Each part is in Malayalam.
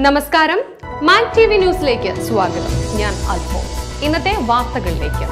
നമസ്കാരം മാൻ ടി വി ന്യൂസിലേക്ക് സ്വാഗതം ഞാൻ അൽഫോൺസ് ഇന്നത്തെ വാർത്തകളിലേക്ക്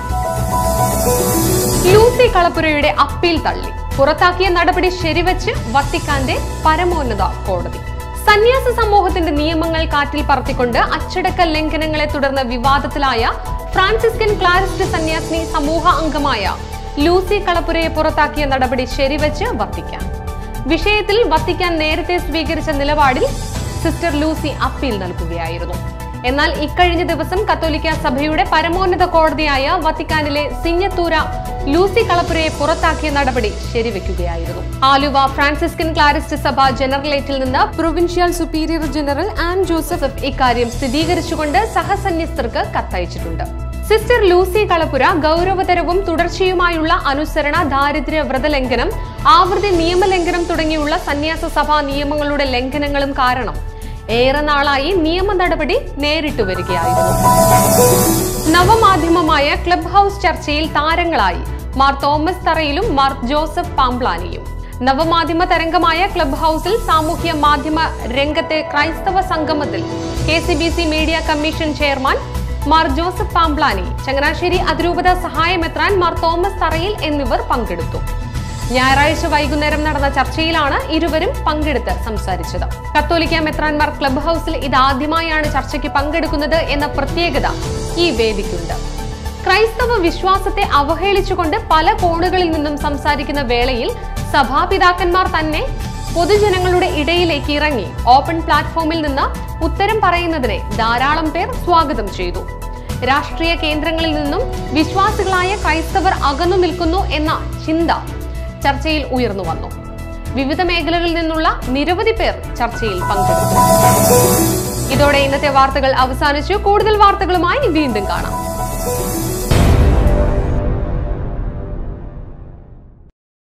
ലൂസി കളപ്പുരയുടെ അപ്പീൽ തള്ളി പുറത്താക്കിയ നടപടി ശരിവച്ച് വത്തിക്കാന്റെ പരമോന്നത കോടതി സന്യാസ സമൂഹത്തിന്റെ നിയമങ്ങൾ കാറ്റിൽ പറത്തിക്കൊണ്ട് അച്ചടക്ക ലംഘനങ്ങളെ തുടർന്ന് വിവാദത്തിലായ ഫ്രാൻസിസ്കൻ ക്ലാരിസ്റ്റ് സന്യാസിനി സമൂഹ അംഗമായ ലൂസി കളപ്പുരയെ പുറത്താക്കിയ നടപടി ശരിവച്ച് വത്തിക്കാൻ വിഷയത്തിൽ വത്തിക്കാൻ നേരത്തെ സ്വീകരിച്ച നിലപാടിൽ സിസ്റ്റർ ലൂസി അപ്പീൽ നൽകുകയായിരുന്നു എന്നാൽ ഇക്കഴിഞ്ഞ ദിവസം കത്തോലിക്ക സഭയുടെ പരമോന്നത കോടതിയായ വത്തിക്കാനിലെ സിഞ്ഞത്തൂര ലൂസി കളപ്പുരയെ പുറത്താക്കിയ നടപടി ശരിവെക്കുകയായിരുന്നു ആലുവ ഫ്രാൻസിസ്കൻ ക്ലാരിസ്റ്റ് സഭ ജനറലേറ്റിൽ നിന്ന് provincial superior general Ann Joseph ഇക്കാര്യം സ്ഥിരീകരിച്ചുകൊണ്ട് സഹസന്യസ്തർക്ക് കത്തയച്ചിട്ടുണ്ട് സിസ്റ്റർ ലൂസി കളപ്പുര ഗൗരവതരവും തുടർച്ചയുമായുള്ള അനുസരണ ദാരിദ്ര്യ വ്രതലംഘനം ആവൃത്തി നിയമലംഘനം തുടങ്ങിയുള്ള സന്യാസ സഭാ നിയമങ്ങളുടെ ലംഘനങ്ങളും കാരണം ഏറെ നാളായി നിയമ നടപടി നേരിട്ടു വരികയായിരുന്നു നവമാധ്യമമായ ക്ലബ് ഹൗസ് ചർച്ചയിൽ താരങ്ങളായി മാർ തോമസ് തറയിലും മാർ ജോസഫ് പാംപ്ലാനിയും നവമാധ്യമ തരംഗമായ ക്ലബ് ഹൗസിൽ സാമൂഹ്യ മാധ്യമ രംഗത്തെ ക്രൈസ്തവ സംഗമത്തിൽ K C B C media commission chairman Mar Joseph Pamplany Changanassery അതിരൂപത സഹായമെത്രാൻ മാർ തോമസ് തറയിൽ എന്നിവർ പങ്കെടുത്തു ഞായറാഴ്ച വൈകുന്നേരം നടന്ന ചർച്ചയിലാണ് ഇരുവരും പങ്കെടുത്ത് സംസാരിച്ചത് കത്തോലിക്ക മെത്രാൻമാർ ക്ലബ് ഹൗസിൽ ഇതാദ്യമായാണ് ചർച്ചയ്ക്ക് പങ്കെടുക്കുന്നത് എന്ന പ്രത്യേകത ഈ വേദിക്കുണ്ട് ക്രൈസ്തവ വിശ്വാസത്തെ അവഹേളിച്ചുകൊണ്ട് പല കോണുകളിൽ നിന്നും സംസാരിക്കുന്ന വേളയിൽ സഭാപിതാക്കന്മാർ തന്നെ പൊതുജനങ്ങളുടെ ഇടയിലേക്ക് ഇറങ്ങി ഓപ്പൺ പ്ലാറ്റ്ഫോമിൽ നിന്ന് ഉത്തരം പറയുന്നതിനെ ധാരാളം പേർ സ്വാഗതം ചെയ്തു രാഷ്ട്രീയ കേന്ദ്രങ്ങളിൽ നിന്നും വിശ്വാസികളായ ക്രൈസ്തവർ അകന്നു നിൽക്കുന്നു എന്ന ചിന്ത ചർച്ചയിൽ ഉയർന്നു വന്നു വിവിധ മേഖലകളിൽ നിന്നുള്ള നിരവധി പേർ ചർച്ചയിൽ പങ്കെടുത്തു ഇതോടെ ഇന്നത്തെ വാർത്തകൾ അവസാനിച്ചു കൂടുതൽ വാർത്തകളുമായി വീണ്ടും കാണാം